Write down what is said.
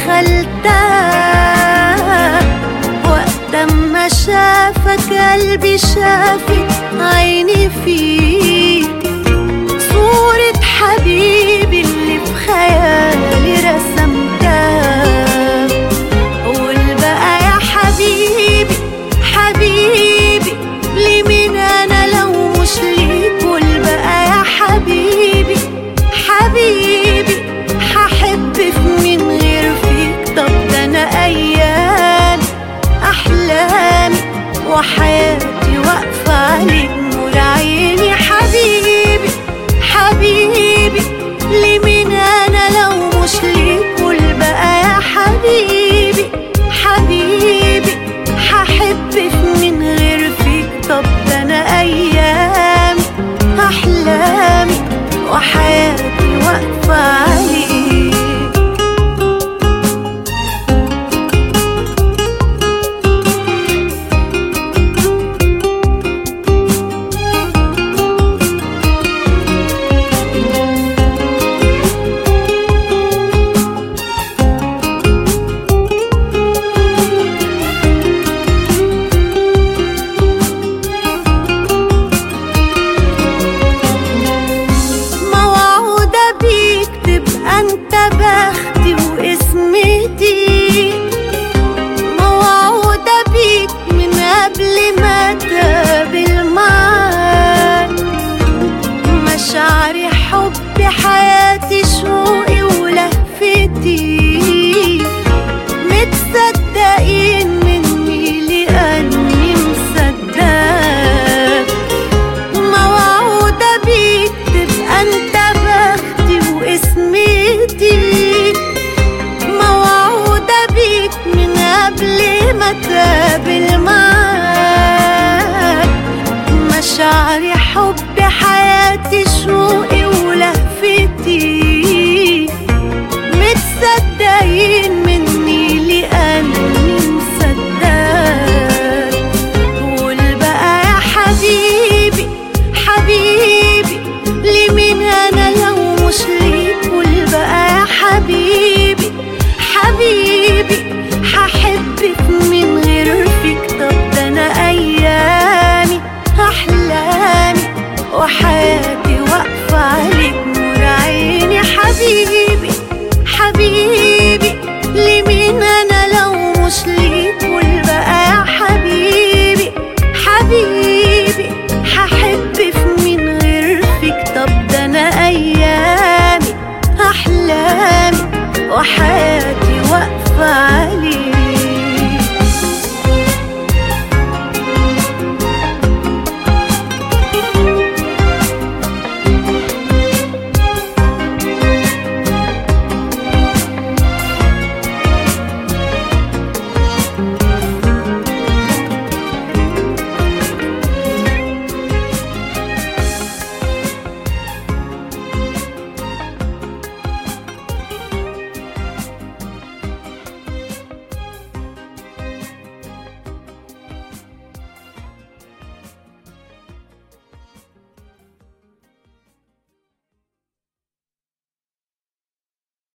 دخلتها وقت ما شافك قلبي شافت عيني فيك صورة حبيبي اللي في خيالي رسمتها قول بقى يا حبيبي حبيبي ليه من انا لو مش ليك قول بقى يا حبيبي حبيبي هحب في من غير فيك طب ده انا ايام احلامي وحياتي واقفه عليك نور عيني حبيبي حبيبي ليه من انا لو مش ليك قول بقى يا حبيبي حبيبي هحب في من غير فيك طب ده انا ايامي احلامي وحياتي واقفه عليك موعودة بيك تبقى انت بختي واسمتي موعودة بيك من قبل ما تقابل معاك مشاعري حبي حياتي